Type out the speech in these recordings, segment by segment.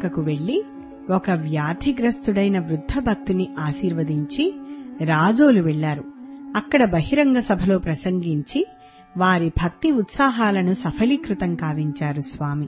పక్కకు వెళ్లి ఒక వ్యాధిగ్రస్తుడైన వృద్ధ భక్తుని ఆశీర్వదించి రాజోలు వెళ్లారు అక్కడ బహిరంగ సభలో ప్రసంగించి వారి భక్తి ఉత్సాహాలను సఫలీకృతం కావించారు స్వామి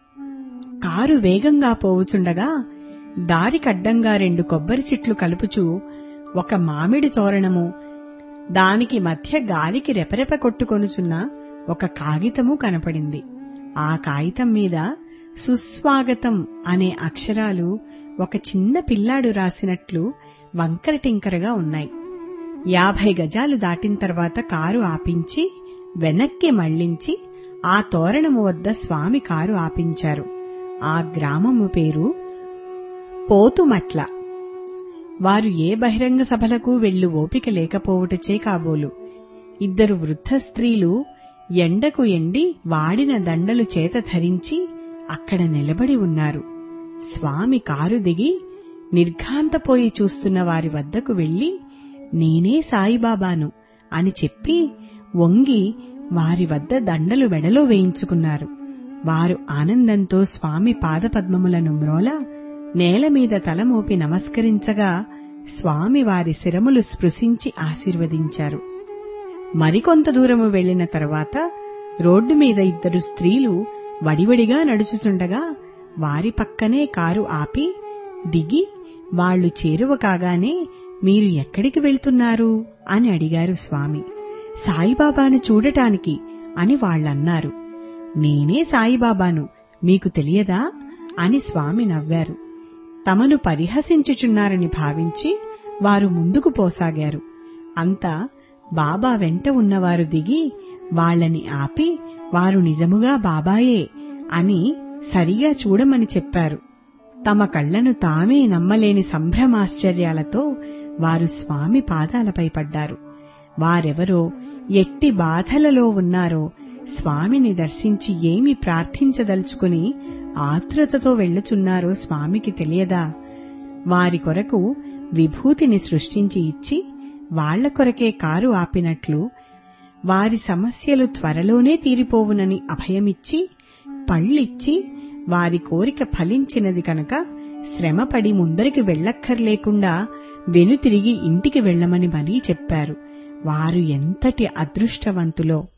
కారు వేగంగా పోవుచుండగా దారికడ్డంగా రెండు కొబ్బరి చెట్లు కలుపుచూ ఒక మామిడి తోరణము దానికి మధ్య గాలికి రెపరెప కొట్టుకొనుచున్న ఒక కాగితము కనపడింది ఆ కాగితం మీద సుస్వాగతం అనే అక్షరాలు ఒక చిన్న పిల్లాడు రాసినట్లు వంకరటింకరగా ఉన్నాయి యాభై గజాలు దాటిన తర్వాత కారు ఆపించి వెనక్కి మళ్లించి ఆ తోరణము వద్ద స్వామి కారు ఆపించారు ఆ గ్రామము పేరు పోతుమట్ల వారు ఏ బహిరంగ సభలకు వెళ్ళు ఓపిక లేకపోవుటచే కాబోలు ఇద్దరు వృద్ధ స్త్రీలు ఎండకు ఎండి వాడిన దండలు చేత ధరించి అక్కడ నిలబడి ఉన్నారు స్వామి కారు దిగి నిర్ఘాంతపోయి చూస్తున్న వారి వద్దకు వెళ్లి నేనే సాయిబాబాను అని చెప్పి వంగి వారి వద్ద దండలు వెడలో వేయించుకున్నారు వారు ఆనందంతో స్వామి పాదపద్మములను మ్రోల నేల మీద తల మోపి నమస్కరించగా స్వామి వారి శిరములు స్పృశించి ఆశీర్వదించారు మరికొంత దూరము వెళ్లిన తర్వాత రోడ్డు మీద ఇద్దరు స్త్రీలు వడివడిగా నడుచుచుండగా వారి పక్కనే కారు ఆపి దిగి వాళ్లు చేరువ కాగానే మీరు ఎక్కడికి వెళ్తున్నారు అని అడిగారు స్వామి సాయిబాబాను చూడటానికి అని వాళ్లన్నారు నేనే సాయిబాబాను మీకు తెలియదా అని స్వామి నవ్వారు తమను పరిహసించుచున్నారని భావించి వారు ముందుకు పోసాగారు అంతా బాబా వెంట ఉన్నవారు దిగి వాళ్లని ఆపి వారు నిజముగా బాబాయే అని సరిగా చూడమని చెప్పారు తమ కళ్లను తామే నమ్మలేని సంభ్రమాశ్చర్యాలతో వారు స్వామి పాదాలపై పడ్డారు వారెవరో ఎట్టి బాధలలో ఉన్నారో స్వామిని దర్శించి ఏమి ప్రార్థించదలుచుకుని ఆతృతతో వెళ్లుచున్నారో స్వామికి తెలియదా వారి కొరకు విభూతిని సృష్టించి ఇచ్చి వాళ్ల కొరకే కారు ఆపినట్లు వారి సమస్యలు త్వరలోనే తీరిపోవునని అభయమిచ్చి పళ్ళిచ్చి వారి కోరిక ఫలించినది కనుక శ్రమపడి ముందరికి వెళ్లక్కర్లేకుండా వెనుతిరిగి ఇంటికి వెళ్లమని మరీ చెప్పారు వారు ఎంతటి అదృష్టవంతులో